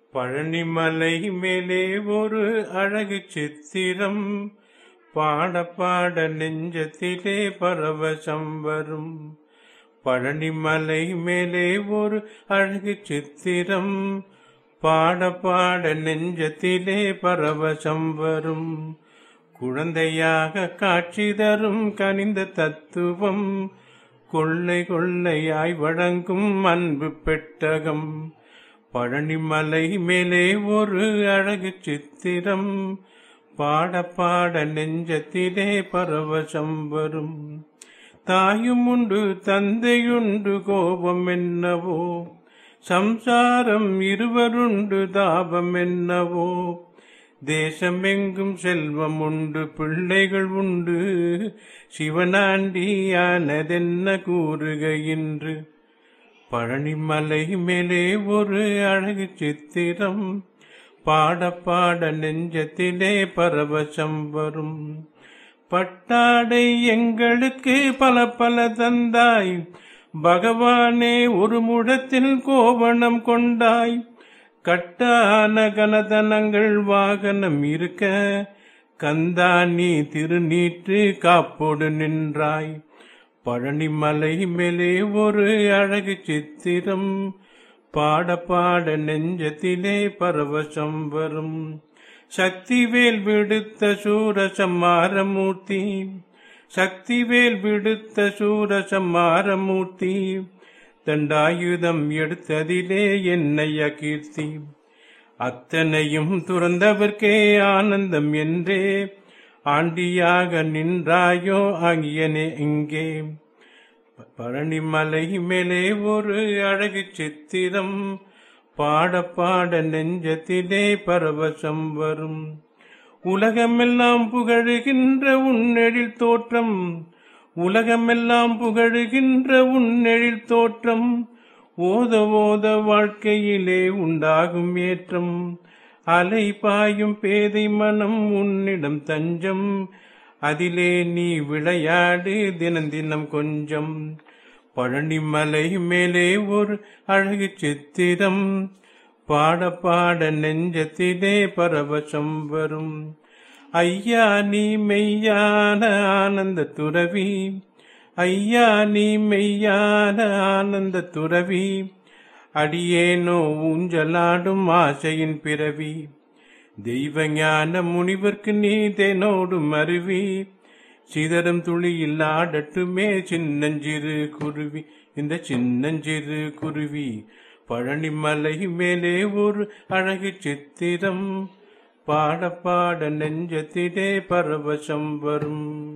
பழனிமலை மேலே ஒரு அழகு சித்திரம் பாட பாட நெஞ்சத்திலே பரவசம் வரும் பழனிமலை மேலே ஒரு அழகு சித்திரம் பாட பாட நெஞ்சத்திலே பரவசம் வரும் குழந்தையாக காட்சி தரும் கனிந்த தத்துவம் கொள்ளை கொள்ளையாய் வழங்கும் அன்பு பெட்டகம் பழனிமலை மேலே ஒரு அழகு சித்திரம் பாட பாட நெஞ்சத்திலே பரவசம் வரும் தாயும் உண்டு தந்தையுண்டு கோபம் என்னவோ சம்சாரம் இருவருண்டு தாபம் என்னவோ தேசமெங்கும் செல்வம் உண்டு பிள்ளைகள் உண்டு சிவனாண்டியானதென்ன கூறுக இன்று பழனிமலை மேலே ஒரு அழகு சித்திரம் பாட பாட நெஞ்சத்திலே பரவசம் வரும் பட்டாடை எங்களுக்கு பல பல தந்தாய் பகவானே ஒரு முடத்தில் கோவணம் கொண்டாய் கட்டான கனதனங்கள் வாகனம் இருக்க கந்தானி திருநீற்று காப்போடு நின்றாய் பழனிமலை மேலே ஒரு அழகு சித்திரம் பாட பாட நெஞ்சத்திலே பரவசம் வரும் சக்திவேல் விடுத்த சூரசம்மாரமூர்த்தி சக்திவேல் விடுத்த சூரசம்மாரமூர்த்தி தண்டாயுதம் எடுத்ததிலே என்னைய கீர்த்தி அத்தனையும் துறந்தவர்க்கே ஆனந்தம் என்றே ஆண்டியாக நின்றாயோ ஆகியனே இங்கே பழனிமலை மேலே ஒரு அழகு சித்திரம் பாட பாட நெஞ்சத்திலே பரவசம் வரும் உலகமெல்லாம் புகழுகின்ற உன்னெழில் தோற்றம் உலகமெல்லாம் புகழுகின்ற உன்னெழில் தோற்றம் ஓத ஓத வாழ்க்கையிலே உண்டாகும் ஏற்றம் அலை பாயும் பேதை மனம் உன்னிடம் தஞ்சம் அதிலே நீ விளையாடு தினம் தினம் கொஞ்சம் பழனிமலை மேலே ஒரு அழகு சித்திரம் பாட பாட நெஞ்சத்திலே பரவசம் வரும் ஐயா நீ மெய்யான ஆனந்த துறவி ஐயா நீ மெய்யான ஆனந்த துறவி அடியேனோ ஊஞ்சலாடும் ஆசையின் பிறவி தெய்வ ஞான முனிவர்க்கு நீ தேனோடும் அருவி சிதறும் துளியில் ஆடட்டுமே சின்னஞ்சிறு குருவி இந்த சின்னஞ்சிறு குருவி பழனிமலை மேலே ஒரு அழகு சித்திரம் பாட பாட நெஞ்சத்திலே பரவசம் வரும்